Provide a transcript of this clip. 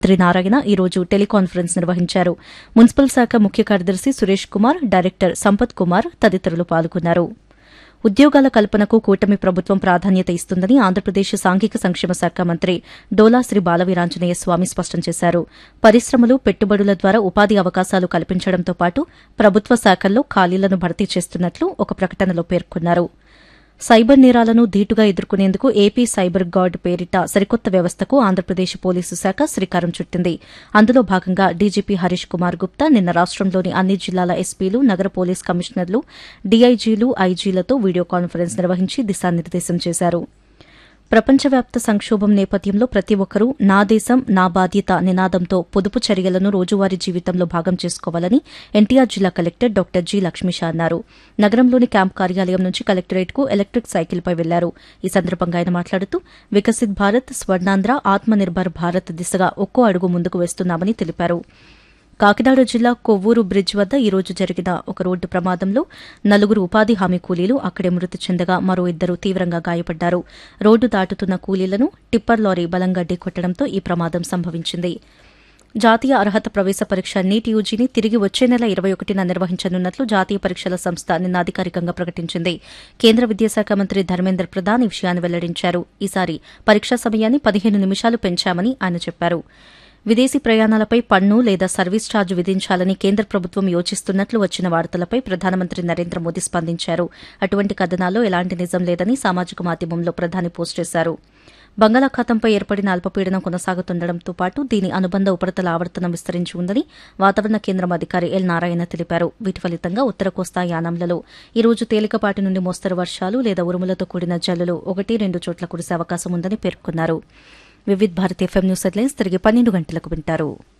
మంత్రి నారాయణ ఈ రోజు టెలికాన్ఫరెన్స్ నిర్వహించారు మున్సిపల్ శాఖ ముఖ్య కార్యదర్శి సురేష్ కుమార్ డైరెక్టర్ సంపత్ కుమార్ తదితరులు పాల్గొన్నారు ఉద్యోగాల కల్పనకు కూటమి ప్రభుత్వం ప్రాధాన్యత ఇస్తుందని ఆంధ్రప్రదేశ్ సాంఘిక సంక్షేమ శాఖ మంత్రి డోలా శ్రీ బాలవీరాంజనేయ స్వామి స్పష్టం చేశారు పరిశ్రమలు పెట్టుబడుల ద్వారా ఉపాధి అవకాశాలు కల్పించడంతో పాటు ప్రభుత్వ శాఖల్లో ఖాళీలను భర్తీ చేస్తున్నట్లు ఒక ప్రకటనలో పేర్కొన్నారు సైబర్ నేరాలను ధీటుగా ఎదుర్కొనేందుకు ఏపీ సైబర్ గార్డ్ పేరిట సరికొత్త వ్యవస్థకు ఆంధ్రప్రదేశ్ పోలీసు శాఖ శ్రీకారం చుట్టింది అందులో భాగంగా డీజీపీ హరీష్ కుమార్ గుప్తా నిన్న రాష్టంలోని అన్ని జిల్లాల ఎస్పీలు నగర పోలీస్ కమిషనర్లు డీఐజీలు ఐజీలతో వీడియో కాన్ఫరెన్స్ నిర్వహించి దిశానిర్దేశం చేశారు ప్రపంచవ్యాప్త సంక్షోభం నేపథ్యంలో ప్రతి ఒక్కరూ నా దేశం నా బాధ్యత నినాదంతో పొదుపు చర్యలను రోజువారీ జీవితంలో భాగం చేసుకోవాలని ఎన్టీఆర్ జిల్లా కలెక్టర్ డాక్టర్ జి లక్ష్మీష అన్నారు నగరంలోని క్యాంప్ కార్యాలయం నుంచి కలెక్టరేట్కు ఎలక్ట్రిక్ సైకిల్పై వెళ్లారు ఈ సందర్భంగా ఆయన మాట్లాడుతూ వికసిత్ భారత్ స్వర్ణాంధ్ర ఆత్మనిర్భర్ భారత్ దిశగా ఒక్కో అడుగు ముందుకు వేస్తున్నామని తెలిపారు కాకినాడ జిల్లా కొవ్వూరు బ్రిడ్జ్ వద్ద ఈ రోజు జరిగిన ఒక రోడ్డు ప్రమాదంలో నలుగురు ఉపాధి హామీ కూలీలు అక్కడే మృతి చెందగా మరో ఇద్దరు తీవ్రంగా గాయపడ్డారు రోడ్డు దాటుతున్న కూలీలను టిప్పర్ లారీ బలంగా ఢీకొట్టడంతో ఈ ప్రమాదం సంభవించింది జాతీయ అర్హత ప్రవేశ పరీక్ష నీట్ యూజీని తిరిగి వచ్చే నెల ఇరవై ఒకటిన నిర్వహించనున్నట్లు జాతీయ పరీక్షల సంస్థ నిన్న అధికారికంగా ప్రకటించింది కేంద్ర విద్యాశాఖ మంత్రి ధర్మేంద్ర ప్రధాన్ ఈ విషయాన్ని వెల్లడించారు ఈసారి పరీక్షా సమయాన్ని పదిహేను నిమిషాలు పెంచామని ఆయన చెప్పారు విదేశీ ప్రయాణాలపై పన్ను లేదా సర్వీస్ ఛార్జ్ విధించాలని కేంద్ర ప్రభుత్వం యోచిస్తున్నట్లు వచ్చిన వార్తలపై ప్రధానమంత్రి నరేంద్ర మోదీ స్పందించారు అటువంటి కథనాల్లో ఎలాంటి నిజం లేదని సామాజిక మాధ్యమంలో ప్రధాని పోస్ట్ చేశారు బంగాళాఖాతంపై ఏర్పడిన అల్పపీడనం కొనసాగుతుండటంతో పాటు దీని అనుబంధ ఉపరితల ఆవర్తనం విస్తరించి ఉందని వాతావరణ కేంద్రం అధికారి ఎల్ నారాయణ తెలిపారు వీటి ఫలితంగా ఉత్తర కోస్తా యానంలలో ఈ రోజు తేలికపాటి నుండి మోస్తరు వర్షాలు లేదా ఉరుములతో కూడిన జల్లులు ఒకటి రెండు చోట్ల కురిసే అవకాశం ఉందని పేర్కొన్నారు Vividh Bharat FM news headlines తిరిగి పన్నెండు గంటలకు వింటారు